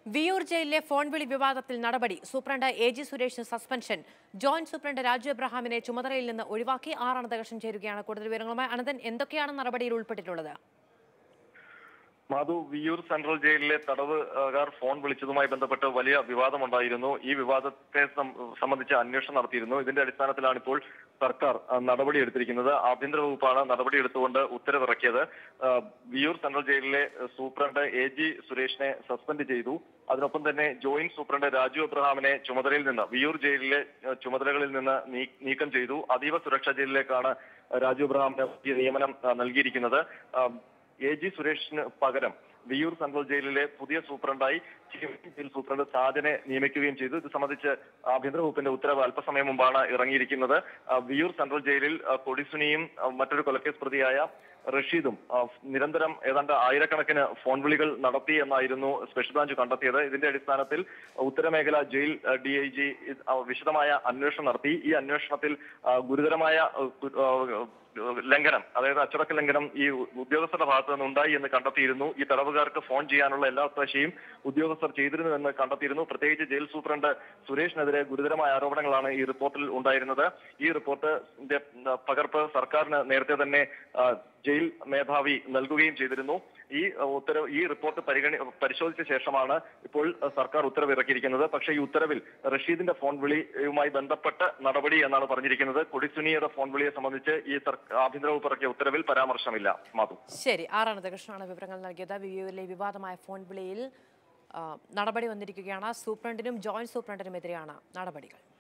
വിയൂർ ജയിലിലെ ഫോൺ വിളി വിവാദത്തിൽ നടപടി സൂപ്രണ്ട് എ ജി സുരേഷിന് സസ്പെൻഷൻ ജോയിന്റ് സൂപ്രണ്ട് രാജു എബ്രഹാമിനെ ചുമതലയിൽ നിന്ന് ഒഴിവാക്കി ആർ അനന്തകൃഷ്ണൻ ചേരുകയാണ് കൂടുതൽ വിവരങ്ങളുമായി അനന്തൻ എന്തൊക്കെയാണ് നടപടിയിൽ ഉൾപ്പെട്ടിട്ടുള്ളത് മാധു വിയൂർ സെൻട്രൽ ജയിലിലെ തടവുകാർ ഫോൺ വിളിച്ചതുമായി ബന്ധപ്പെട്ട് വലിയ വിവാദമുണ്ടായിരുന്നു ഈ വിവാദത്തെ സം- സംബന്ധിച്ച് അന്വേഷണം നടത്തിയിരുന്നു ഇതിന്റെ അടിസ്ഥാനത്തിലാണ് ഇപ്പോൾ സർക്കാർ ആ, നടപടിയെടുത്തിരിക്കുന്നത് ആഭ്യന്തര വകുപ്പാണ് നടപടിയെടുത്തുകൊണ്ട് ഉത്തരവിറക്കിയത് ആ, വിയൂർ സെൻട്രൽ ജയിലിലെ സൂപ്രണ്ട് എ ജി സുരേഷിനെ സസ്പെൻഡ് ചെയ്തു അതിനൊപ്പം തന്നെ ജോയിന്റ് സൂപ്രണ്ട് രാജു എബ്രഹാമിനെ ചുമതലയിൽ നിന്ന് വിയൂർ ജയിലിലെ ആ, ചുമതലകളിൽ നിന്ന് നീ- നീക്കം ചെയ്തു അതീവ സുരക്ഷാ ജയിലിലേക്കാണ് രാജു എബ്രഹാമിന് പുതിയ നിയമനം ആ, നൽകിയിരിക്കുന്നത് ആ, എ ജി സുരേഷിന് പകരം വിയൂർ സെൻട്രൽ ജയിലിലെ പുതിയ സൂപ്രണ്ടായി ചീഫ് ജയിൽ സൂപ്രണ്ട് സാജനെ നിയമിക്കുകയും ചെയ്തു ഇത് സംബന്ധിച്ച് ആഭ്യന്തര വകുപ്പിന്റെ ഉത്തരവ് അല്പസമയം മുമ്പാണ് ഇറങ്ങിയിരിക്കുന്നത് ആ, വിയൂർ സെൻട്രൽ ജയിലിൽ ആ, കൊടിസുനിയും ആ, മറ്റൊരു കൊലക്കേസ് പ്രതിയായ റഷീദും ആ, നിരന്തരം ഏതാണ്ട് ആയിരക്കണക്കിന് ഫോൺ വിളികൾ നടത്തി എന്നായിരുന്നു സ്പെഷ്യൽ ബ്രാഞ്ച് കണ്ടെത്തിയത് ഇതിന്റെ അടിസ്ഥാനത്തിൽ ഉത്തരമേഖല ജയിൽ ഡി ഐ ജി വിശദമായ അന്വേഷണം നടത്തി ഈ അന്വേഷണത്തിൽ ആ, ഗുരുതരമായ ആ, ഗു- ആ, ലംഘനം അതായത് അച്ചടക്ക ലംഘനം ഈ ഉദ്യോഗസ്ഥരുടെ ഭാഗത്ത് നിന്ന് ഉണ്ടായി എന്ന് കണ്ടെത്തിയിരുന്നു ഈ തടവുകാർക്ക് ഫോൺ ചെയ്യാനുള്ള എല്ലാ ഒത്താശയും ഉദ്യോഗസ്ഥർ ചെയ്തിരുന്നുവെന്ന് കണ്ടെത്തിയിരുന്നു പ്രത്യേകിച്ച് ജയിൽ സൂപ്രണ്ട് സുരേഷിനെതിരെ ഗുരുതരമായ ആരോപണങ്ങളാണ് ഈ റിപ്പോർട്ടിൽ ഉണ്ടായിരുന്നത് ഈ റിപ്പോർട്ടിന്റെ പകർപ്പ് സർക്കാരിന് നേരത്തെ തന്നെ ആ, ജയിൽ മേധാവി നൽകുകയും ചെയ്തിരുന്നു ഈ ഉത്തരവ് ഈ റിപ്പോർട്ട് പരിഗണി പരിശോധിച്ച ശേഷമാണ് ഇപ്പോൾ സർക്കാർ ഉത്തരവ് ഇറക്കിയിരിക്കുന്നത് പക്ഷേ ഈ ഉത്തരവിൽ റഷീദിന്റെ ഫോൺ വിളിയുമായി ബന്ധപ്പെട്ട നടപടി എന്നാണ് പറഞ്ഞിരിക്കുന്നത് കൊടിസുനിയുടെ ഫോൺ വിളിയെ സംബന്ധിച്ച് ഈ സർ- ആഭ്യന്തര വകുപ്പ് ഇറക്കിയ ഉത്തരവിൽ പരാമർശമില്ല മാധു ശരി ആർ അനന്തകൃഷ്ണനാണ് വിവരങ്ങൾ നൽകിയത് വിയൂരിലെ വിവാദമായ ഫോൺ വിളിയിൽ ആ, നടപടി വന്നിരിക്കുകയാണ് സൂപ്രണ്ടിനും ജോയിന്റ് സൂപ്രണ്ടിനുമെതിരെയാണ് നടപടികൾ